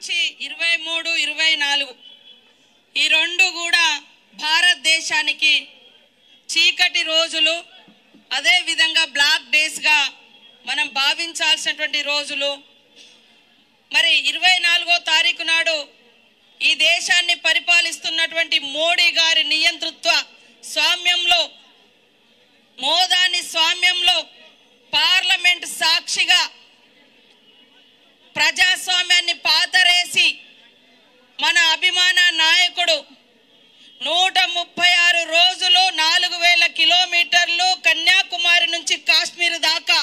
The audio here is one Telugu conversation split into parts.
మార్చి ఇరవై మూడు ఇరవై నాలుగు ఈ రెండు కూడా భారతదేశానికి చీకటి రోజులు అదే విధంగా బ్లాక్ డేస్గా మనం భావించాల్సినటువంటి రోజులు మరి ఇరవై నాలుగో తారీఖు నాడు ఈ దేశాన్ని పరిపాలిస్తున్నటువంటి మోడీ గారి నియంతృత్వ స్వామ్యంలో మోదాని స్వామ్యంలో పార్లమెంట్ సాక్షిగా ప్రజాస్వామ్యాన్ని పాతరేసి మన అభిమాన నాయకుడు నూట ముప్పై ఆరు రోజులు నాలుగు వేల కిలోమీటర్లు కన్యాకుమారి నుంచి కాశ్మీర్ దాకా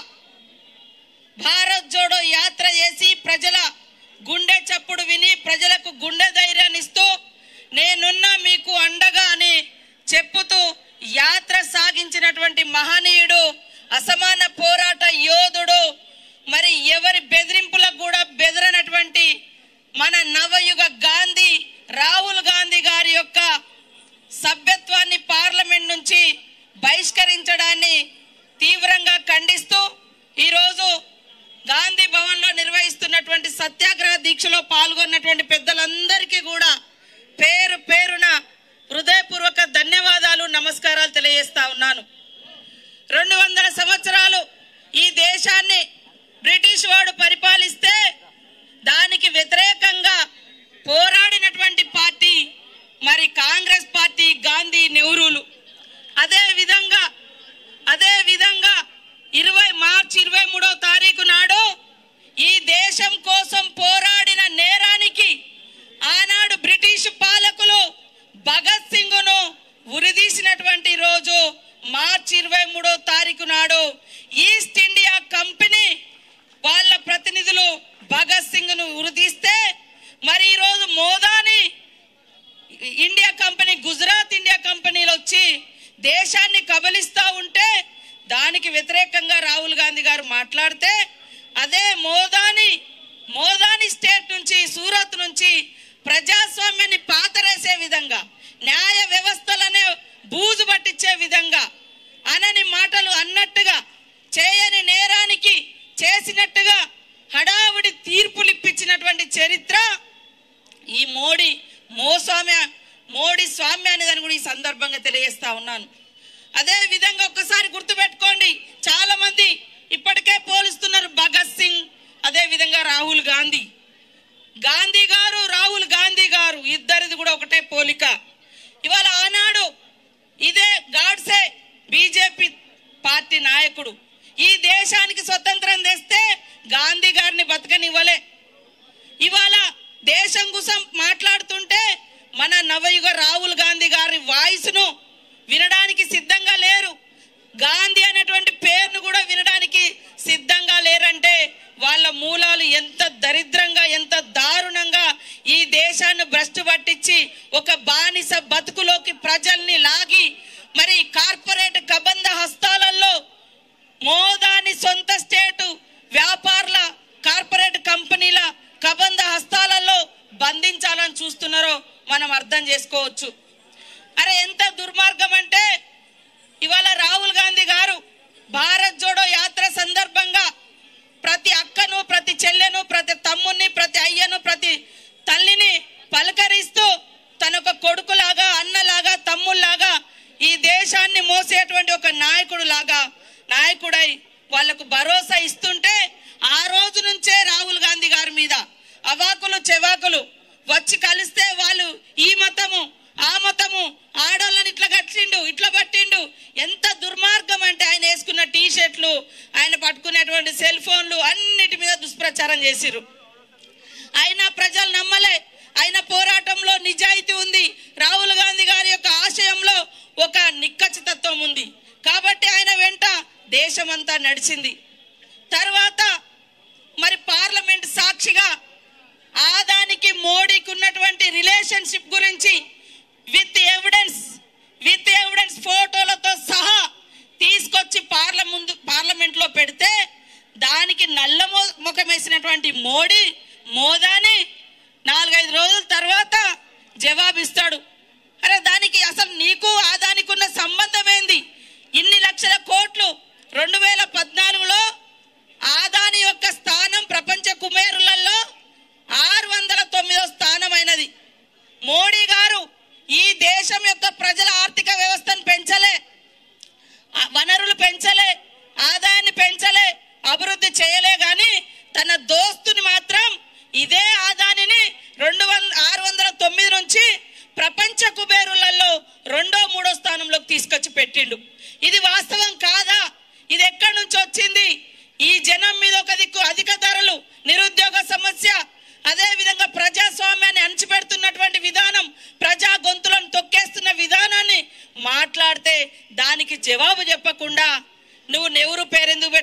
భారత్ జోడో యాత్ర చేసి ప్రజల గుండె చప్పుడు విని ప్రజలకు గుండె ధైర్యాన్ని ఇస్తూ నేనున్నా మీకు అండగా అని చెప్పుతూ యాత్ర సాగించినటువంటి మహనీయుడు అసమాన పోరాట యోధుడు మరి ఎవరి బెదిరింపులకు కూడా బెదరనటువంటి మన నవయుగ గాంధీ రాహుల్ గాంధీ గారి యొక్క సభ్యత్వాన్ని పార్లమెంట్ నుంచి బహిష్కరించడాన్ని తీవ్రంగా ఖండిస్తూ ఈరోజు గాంధీ భవన్లో నిర్వహిస్తున్నటువంటి సత్యాగ్రహ దీక్షలో పాల్గొన్నటువంటి పెద్దలందరికీ కూడా పేరు పేరున హృదయపూర్వక ధన్యవాదాలు నమస్కారాలు తెలియజేస్తా ఉన్నాను రెండు వందల సంవత్సరాలు ఈ దేశాన్ని బ్రిటిష్ వాడు పరిపాలిస్తే దానికి వ్యతిరేకంగా పోరాడినటువంటి పార్టీ మరి కాంగ్రెస్ పార్టీ గాంధీ నెహ్రూలు అదే విధంగా అదే విధంగా ఇరవై మార్చి ఇరవై మూడో తారీఖు నాడు ఈ దేశం కోసం పోరాడిన నేరానికి ఆనాడు బ్రిటిష్ పాలకులు భగత్ సింగ్ను ఉరిదీసినటువంటి రోజు మార్చి ఇరవై మూడో తారీఖు నాడు ఈస్ట్ ఇండియా కంపెనీ వాళ్ళ ప్రతినిధులు భగత్ సింగ్ ను ఉరిదీస్తే మరి ఈరోజు Modani India company Gujarat India కంపెనీలు వచ్చి దేశాన్ని కబలిస్తా ఉంటే దానికి వ్యతిరేకంగా రాహుల్ గాంధీ గారు మాట్లాడితే అదే మోదాని మోదాని స్టేట్ నుంచి సూరత్ నుంచి ప్రజాస్వామ్యాన్ని పాతరేసే విధంగా న్యాయ వ్యవస్థలనే బూజు పట్టించే విధంగా అనని మాటలు అన్నట్టుగా చేయని నేరానికి చేసినట్టుగా హడావుడి తీర్పులు ఇప్పించినటువంటి చరిత్ర ఈ మోడీ మోస్వామ్య మోడీ స్వామ్యాన్ని దాన్ని కూడా ఈ సందర్భంగా తెలియజేస్తా ఉన్నాను అదే విధంగా ఒక్కసారి గుర్తుపెట్టుకోండి చాలా మంది ఇప్పటికే పోలుస్తున్నారు భగత్ సింగ్ అదే విధంగా రాహుల్ గాంధీ గాంధీ గారు రాహుల్ గాంధీ గారు ఇద్దరిది కూడా ఒకటే పోలిక ఇవాళ ఆనాడు ఇదే గాడ్సే బీజేపీ పార్టీ నాయకుడు ఈ దేశానికి స్వతంత్రం తెస్తే గాంధీ గారిని బతకనివ్వలే ఇవాళ దేశం కోసం మాట్లాడుతుంటే మన నవయుగ రాహుల్ గాంధీ గారి వాయిస్ను వినడానికి సిద్ధంగా లేరు గాంధీ అనేటువంటి పేరును కూడా వినడానికి సిద్ధంగా లేరంటే వాళ్ళ మూలాలు ఎంత దరిద్రంగా ఎంత దారుణంగా ఈ దేశాన్ని భ్రష్టు పట్టించి ఒక బానిస బతుకులోకి ప్రజల్ని లాగి మరి కార్పొరేట్ కబంధ హస్తాలలో మోదాని సొంత స్టేటు వ్యాపారుల కార్పొరేట్ కంపెనీల కబంధ హస్తాలలో బంధించాలని చూస్తున్నారో మనం అర్థం చేసుకోవచ్చు అరే ఎంత దుర్మార్గం అంటే ఇవాళ రాహుల్ గాంధీ గారు భారత్ జోడో యాత్ర సందర్భంగా ప్రతి అక్కను ప్రతి చెల్లెను ప్రతి తమ్ముని ప్రతి అయ్యను ప్రతి తల్లిని పలకరిస్తూ తన ఒక కొడుకులాగా అన్నలాగా తమ్ముళ్లాగా ఈ దేశాన్ని మోసేటువంటి ఒక నాయకుడు లాగా నాయకుడై వాళ్లకు భరోసా ఇస్తుంటే ఆ రోజు నుంచే రాహుల్ గాంధీ గారి మీద అవాకులు చెవాకులు వచ్చి కలిస్తే వాళ్ళు ఈ మతము ఆ మతము ఆడోళ్ళని ఇట్లా కట్టిండు ఇట్లా పట్టిండు ఎంత దుర్మార్గం అంటే ఆయన వేసుకున్న టీ షర్ట్లు ఆయన పట్టుకునేటువంటి సెల్ ఫోన్లు అన్నిటి మీద దుష్ప్రచారం చేసిరు అయినా ప్రజలు నమ్మలే ఆయన పోరాటంలో నిజాయితీ ఉంది రాహుల్ గాంధీ గారి యొక్క ఆశయంలో ఒక నిక్కచ్చితత్వం ఉంది కాబట్టి ఆయన వెంట దేశమంతా నడిచింది తర్వాత మరి పార్లమెంట్ సాక్షిగా ఆదానికి మోడీకి ఉన్నటువంటి రిలేషన్షిప్ గురించి విత్ ఎవిడెన్స్ విత్ ఎవిడెన్స్ ఫోటోలతో సహా తీసుకొచ్చి పార్ల ముందు పార్లమెంట్ లో పెడితే దానికి నల్ల మొ- ముఖం వేసినటువంటి మోడీ మోదాని నాలుగైదు రోజుల తర్వాత జవాబిస్తాడు అరే దానికి అసలు నీకు ఆ దానికి ఉన్న సంబంధం ఏంది ఇన్ని లక్షల కోట్లు రెండు వేల పద్నాలుగులో ఆదాని యొక్క స్థానం ప్రపంచ కుమేరులలో ఆరు వందల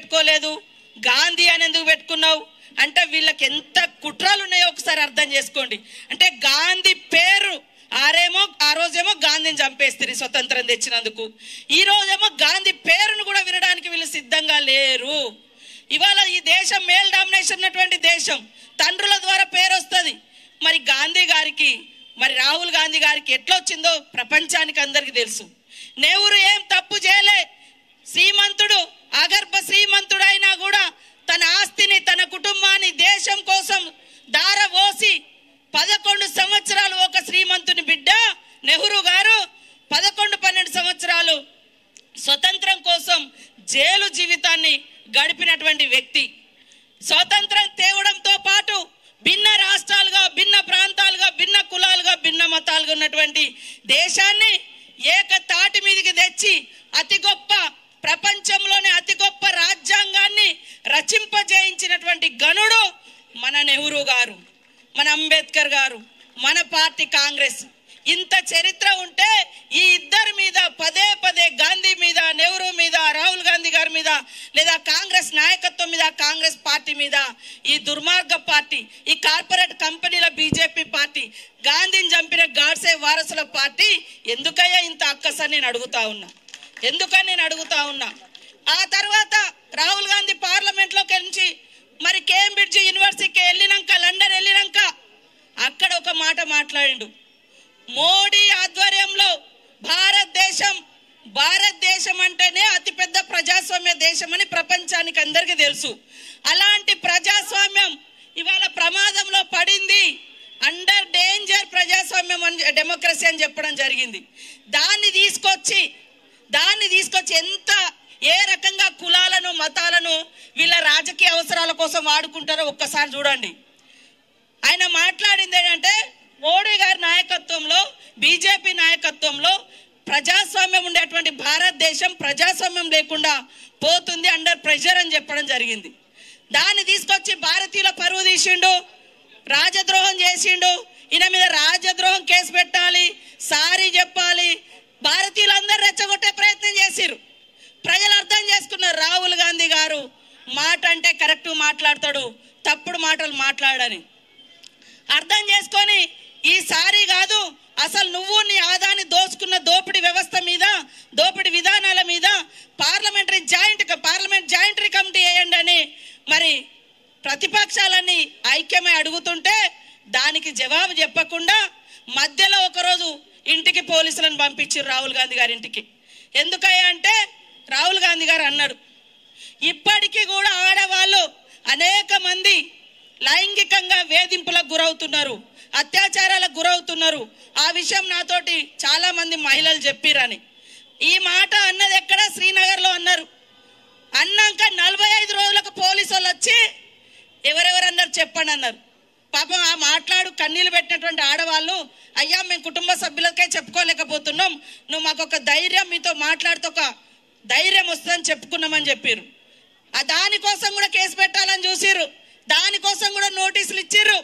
పెట్టుకోలేదు గాంధీ అని ఎందుకు పెట్టుకున్నావు అంటే వీళ్ళకి ఎంత కుట్రలు ఉన్నాయో ఒకసారి అర్థం చేసుకోండి అంటే గాంధీ పేరు ఆరేమో ఆ రోజేమో గాంధీని చంపేస్తారు స్వతంత్రం తెచ్చినందుకు ఈ రోజేమో గాంధీ పేరును కూడా వినడానికి వీళ్ళు సిద్ధంగా లేరు ఇవాళ ఈ దేశం మేల్ డామినేషన్ ఉన్నటువంటి దేశం తండ్రుల ద్వారా పేరు వస్తుంది మరి గాంధీ గారికి మరి రాహుల్ గాంధీ గారికి ఎట్లా వచ్చిందో ప్రపంచానికి అందరికీ తెలుసు నెహ్రూ ఏం తప్పు చేయలే శ్రీమంతుడు అగర్భ శ్రీమంతుడు అయినా కూడా తన ఆస్తిని తన కుటుంబాన్ని దేశం కోసం దారవోసి పదకొండు సంవత్సరాలు ఒక శ్రీమంతుని బిడ్డ నెహ్రూ గారు పదకొండు పన్నెండు సంవత్సరాలు స్వతంత్రం కోసం జైలు జీవితాన్ని గడిపినటువంటి వ్యక్తి స్వతంత్రం తేవడంతో పాటు భిన్న రాష్ట్రాలుగా భిన్న ప్రాంతాలుగా భిన్న కులాలుగా భిన్న మతాలుగా ఉన్నటువంటి దేశాన్ని ఏక తాటి మీదకి తెచ్చి అతి గొప్ప ప్రపంచంలోనే అతి గొప్ప రాజ్యాంగాన్ని రచింపజేయించినటువంటి గనుడు మన నెహ్రూ గారు మన అంబేద్కర్ గారు మన పార్టీ కాంగ్రెస్ ఇంత చరిత్ర ఉంటే ఈ ఇద్దరి మీద పదే పదే గాంధీ మీద నెహ్రూ మీద రాహుల్ గాంధీ గారి మీద లేదా కాంగ్రెస్ నాయకత్వం మీద కాంగ్రెస్ పార్టీ మీద ఈ దుర్మార్గ పార్టీ ఈ కార్పొరేట్ కంపెనీల బీజేపీ పార్టీ గాంధీని చంపిన గాడ్సే వారసుల పార్టీ ఎందుకయ్యా ఇంత అక్కసని నేను అడుగుతా ఉన్నా ఎందుకని నేను అడుగుతా ఉన్నా ఆ తర్వాత రాహుల్ గాంధీ పార్లమెంట్లోకి నుంచి మరి కేంబ్రిడ్జ్ యూనివర్సిటీకి వెళ్ళినాక లండన్ వెళ్ళినాక అక్కడ ఒక మాట మాట్లాడిండు మోడీ ఆధ్వర్యంలో భారతదేశం భారతదేశం అంటేనే అతిపెద్ద ప్రజాస్వామ్య దేశం అని ప్రపంచానికి అందరికీ తెలుసు అలాంటి ప్రజాస్వామ్యం ఇవాళ ప్రమాదంలో పడింది అండర్ డేంజర్ ప్రజాస్వామ్యం అని డెమోక్రసీ అని చెప్పడం జరిగింది దాన్ని తీసుకొచ్చి దాన్ని తీసుకొచ్చి ఎంత ఏ రకంగా కులాలను మతాలను వీళ్ళ రాజకీయ అవసరాల కోసం వాడుకుంటారో ఒక్కసారి చూడండి ఆయన మాట్లాడింది ఏంటంటే మోడీ గారి నాయకత్వంలో బీజేపీ నాయకత్వంలో ప్రజాస్వామ్యం ఉండేటువంటి భారతదేశం ప్రజాస్వామ్యం లేకుండా పోతుంది అండర్ ప్రెషర్ అని చెప్పడం జరిగింది దాన్ని తీసుకొచ్చి భారతీయుల పరువు తీసిండు రాజద్రోహం చేసిండు ఈయన మీద రాజద్రోహం కేసు పెట్టాలి సారీ చెప్పాలి భారతీయులందరూ రెచ్చగొట్టే ప్రయత్నం చేసిరు ప్రజలు అర్థం చేసుకున్నారు రాహుల్ గాంధీ గారు మాట అంటే కరెక్ట్ మాట్లాడతాడు తప్పుడు మాటలు మాట్లాడని అర్థం చేసుకొని ఈసారి కాదు అసలు నువ్వు నీ ఆదాన్ని దోచుకున్న దోపిడీ వ్యవస్థ మీద దోపిడీ విధానాల మీద పార్లమెంటరీ జాయింట్ పార్లమెంట్ జాయింటరీ కమిటీ వేయండి అని మరి ప్రతిపక్షాలన్నీ ఐక్యమై అడుగుతుంటే దానికి జవాబు చెప్పకుండా మధ్యలో ఒకరోజు ఇంటికి పోలీసులను పంపించారు రాహుల్ గాంధీ గారి ఇంటికి ఎందుకయ్యా అంటే రాహుల్ గాంధీ గారు అన్నాడు ఇప్పటికీ కూడా ఆడవాళ్ళు అనేక మంది లైంగికంగా వేధింపులకు గురవుతున్నారు అత్యాచారాలకు గురవుతున్నారు ఆ విషయం నాతోటి చాలా మంది మహిళలు చెప్పిరని ఈ మాట అన్నది ఎక్కడ శ్రీనగర్లో అన్నారు అన్నాక నలభై ఐదు రోజులకు పోలీసు వాళ్ళు వచ్చి ఎవరెవరన్నారు చెప్పండి అన్నారు పాపం ఆ మాట్లాడు కన్నీళ్ళు పెట్టినటువంటి ఆడవాళ్ళు అయ్యా మేము కుటుంబ సభ్యులకే చెప్పుకోలేకపోతున్నాం నువ్వు మాకు ఒక ధైర్యం మీతో మాట్లాడితే ఒక ధైర్యం వస్తుందని చెప్పుకున్నామని చెప్పారు ఆ దానికోసం కూడా కేసు పెట్టాలని చూసిర్రు దానికోసం కూడా నోటీసులు ఇచ్చిర్రు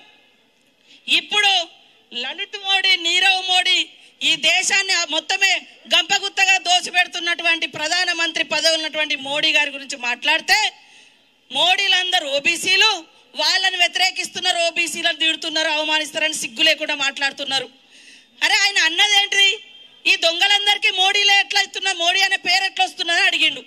ఇప్పుడు లలిత్ మోడీ నీరవ్ మోడీ ఈ దేశాన్ని ఆ మొత్తమే గంపగుత్తగా దోచిపెడుతున్నటువంటి ప్రధానమంత్రి పదవి ఉన్నటువంటి మోడీ గారి గురించి మాట్లాడితే మోడీలందరూ ఓబీసీలు వాళ్ళని వ్యతిరేకిస్తున్నారు ఓబీసీలను తిడుతున్నారు అవమానిస్తారని సిగ్గు లేకుండా మాట్లాడుతున్నారు అరే ఆయన అన్నదేంటి ఈ దొంగలందరికీ మోడీలే ఎట్లా ఇస్తున్నా మోడీ అనే పేరు ఎట్లా వస్తున్నదని అడిగిండు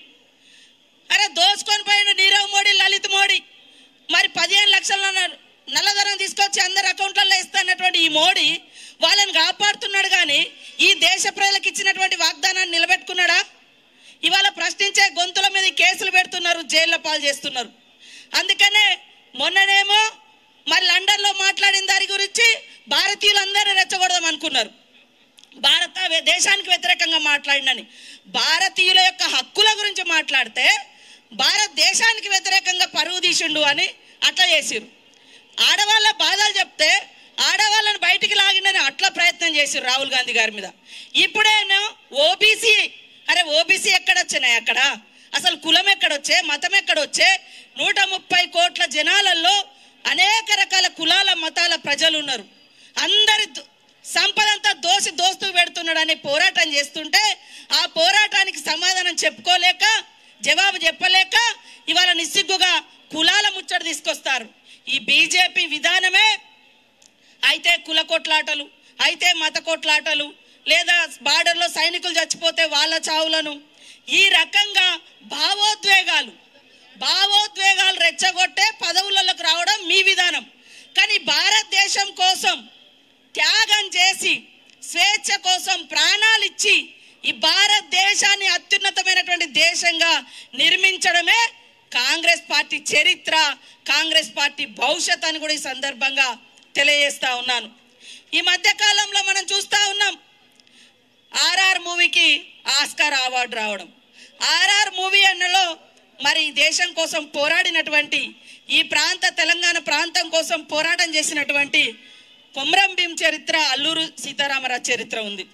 అరే దోచుకొని పోయిన నీరవ్ మోడీ లలిత్ మోడీ మరి పదిహేను లక్షల న- నల్లధనం తీసుకొచ్చి అందరి అకౌంట్లలో ఇస్తానటువంటి ఈ మోడీ వాళ్ళని కాపాడుతున్నాడు కానీ ఈ దేశ ప్రజలకు ఇచ్చినటువంటి వాగ్దానాన్ని నిలబెట్టుకున్నాడా ఇవాళ ప్రశ్నించే గొంతుల మీద కేసులు పెడుతున్నారు జైల్లో పాలు చేస్తున్నారు అందుకనే మొన్ననేమో మరి లండన్లో మాట్లాడిన దాని గురించి భారతీయులందరినీ రెచ్చగొడదాం అనుకున్నారు భారత వే- దేశానికి వ్యతిరేకంగా మాట్లాడినని భారతీయుల యొక్క హక్కుల గురించి మాట్లాడితే భారతదేశానికి వ్యతిరేకంగా పరువు తీసిండు అని అట్లా చేసిరు ఆడవాళ్ళ బాధలు చెప్తే ఆడవాళ్ళని బయటికి లాగిండని అట్లా ప్రయత్నం చేసిరు రాహుల్ గాంధీ గారి మీద ఇప్పుడేమో ఓబీసీ అరే ఓబీసీ ఎక్కడొచ్చినాయి అక్కడ అసలు కులం ఎక్కడొచ్చే మతం ఎక్కడొచ్చే నూట ముప్పై కోట్ల జనాలలో అనేక రకాల కులాల మతాల ప్రజలు ఉన్నారు అందరి దో- సంపదంతా దోసి దోస్తూ పెడుతున్నాడని పోరాటం చేస్తుంటే ఆ పోరాటానికి సమాధానం చెప్పుకోలేక జవాబు చెప్పలేక ఇవాళ నిస్సిగ్గుగా కులాల ముచ్చట తీసుకొస్తారు ఈ బీజేపీ విధానమే అయితే కుల కొట్లాటలు అయితే మత కొట్లాటలు లేదా బార్డర్లో సైనికులు చచ్చిపోతే వాళ్ళ చావులను ఈ రకంగా భావోద్వేగాలు భావోద్వేగాలు రెచ్చగొట్టే పదవులకు రావడం మీ విధానం కానీ భారతదేశం కోసం త్యాగం చేసి స్వేచ్ఛ కోసం ప్రాణాలు ఇచ్చి ఈ భారతదేశాన్ని అత్యున్నతమైనటువంటి దేశంగా నిర్మించడమే కాంగ్రెస్ పార్టీ చరిత్ర కాంగ్రెస్ పార్టీ భవిష్యత్ అని కూడా ఈ సందర్భంగా తెలియజేస్తా ఉన్నాను ఈ మధ్య కాలంలో మనం చూస్తా ఉన్నాం ఆర్ఆర్ మూవీకి ఆస్కార్ అవార్డు రావడం ఆర్ఆర్ మూవీ అన్నలో మరి ఈ దేశం కోసం పోరాడినటువంటి ఈ ప్రాంత తెలంగాణ ప్రాంతం కోసం పోరాటం చేసినటువంటి కొమరం భీం చరిత్ర అల్లూరు సీతారామరాజు చరిత్ర ఉంది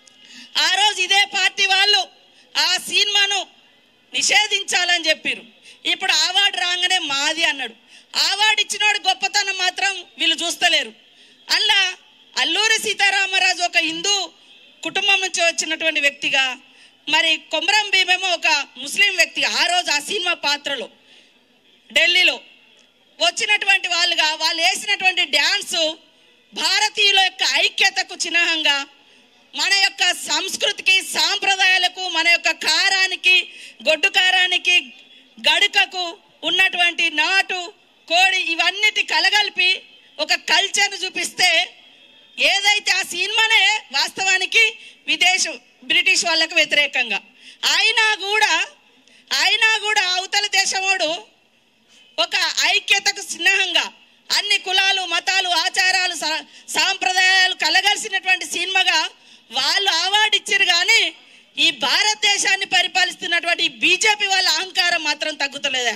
ఆ రోజు ఇదే పార్టీ వాళ్ళు ఆ సినిమాను నిషేధించాలని చెప్పారు ఇప్పుడు అవార్డు రాగానే మాది అన్నాడు అవార్డు ఇచ్చినోడు గొప్పతనం మాత్రం వీళ్ళు చూస్తలేరు అలా అల్లూరి సీతారామరాజు ఒక హిందూ కుటుంబం నుంచి వచ్చినటువంటి వ్యక్తిగా మరి కొమరం భీమేమో ఒక ముస్లిం వ్యక్తిగా ఆ రోజు ఆ సినిమా పాత్రలో ఢిల్లీలో వచ్చినటువంటి వాళ్ళుగా వాళ్ళు వేసినటువంటి డ్యాన్సు భారతీయుల యొక్క ఐక్యతకు చిహ్నంగా మన యొక్క సంస్కృతికి సాంప్రదాయాలకు మన యొక్క కారానికి గొడ్డు కారానికి గడుకకు ఉన్నటువంటి నాటు కోడి ఇవన్నిటి కలగలిపి ఒక కల్చర్ను చూపిస్తే ఏదైతే ఆ సినిమానే వాస్తవానికి విదేశం బ్రిటిష్ వాళ్ళకు వ్యతిరేకంగా అయినా కూడా అయినా కూడా అవతల దేశమోడు ఒక ఐక్యతకు చిహ్నంగా అన్ని కులాలు మతాలు ఆచారాలు సా- సాంప్రదాయాలు కలగలిసినటువంటి సినిమాగా వాళ్ళు అవార్డు ఇచ్చారు కానీ ఈ భారతదేశాన్ని పరిపాలిస్తున్నటువంటి బీజేపీ వాళ్ళ అహంకారం మాత్రం తగ్గుతలేదా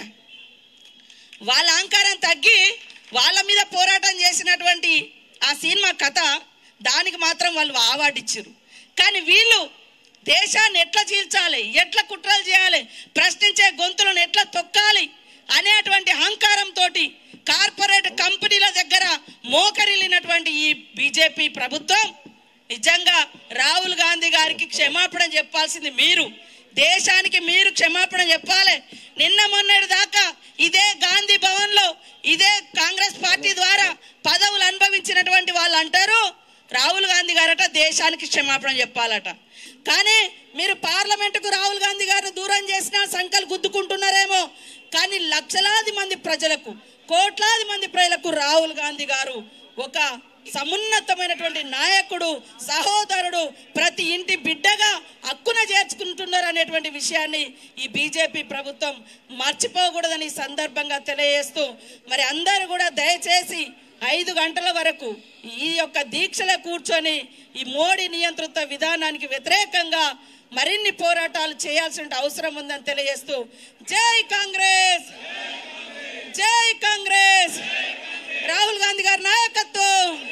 వాళ్ళ అహంకారం తగ్గి వాళ్ళ మీద పోరాటం చేసినటువంటి ఆ సినిమా కథ దానికి మాత్రం వాళ్ళు అవార్డు ఇచ్చారు కానీ వీళ్ళు దేశాన్ని ఎట్లా చీల్చాలి ఎట్లా కుట్రలు చేయాలి ప్రశ్నించే గొంతులను ఎట్లా తొక్కాలి అనేటువంటి అహంకారంతో కార్పొరేట్ కంపెనీల దగ్గర మోకరిల్లినటువంటి ఈ బీజేపీ ప్రభుత్వం నిజంగా రాహుల్ గాంధీ గారికి క్షమాపణ చెప్పాల్సింది మీరు దేశానికి మీరు క్షమాపణ చెప్పాలి నిన్న మొన్నటి దాకా ఇదే గాంధీ భవన్ లో ఇదే కాంగ్రెస్ పార్టీ ద్వారా పదవులు అనుభవించినటువంటి వాళ్ళు అంటారు రాహుల్ గాంధీ గారట దేశానికి క్షమాపణ చెప్పాలట కానీ మీరు పార్లమెంటుకు రాహుల్ గాంధీ గారిని దూరం చేసిన సంకలు గుద్దుకుంటున్నారేమో కానీ లక్షలాది మంది ప్రజలకు కోట్లాది మంది ప్రజలకు రాహుల్ గాంధీ గారు ఒక సమున్నతమైనటువంటి నాయకుడు సహోదరుడు ప్రతి ఇంటి బిడ్డగా హక్కున చేర్చుకుంటున్నారు అనేటువంటి విషయాన్ని ఈ బీజేపీ ప్రభుత్వం మర్చిపోకూడదని ఈ సందర్భంగా తెలియజేస్తూ మరి అందరూ కూడా దయచేసి ఐదు గంటల వరకు ఈ యొక్క దీక్షలో కూర్చొని ఈ మోడీ నియంత్రిత విధానానికి వ్యతిరేకంగా మరిన్ని పోరాటాలు చేయాల్సిన అవసరం ఉందని తెలియజేస్తూ జై కాంగ్రెస్ జై కాంగ్రెస్ రాహుల్ గాంధీ గారి నాయకత్వం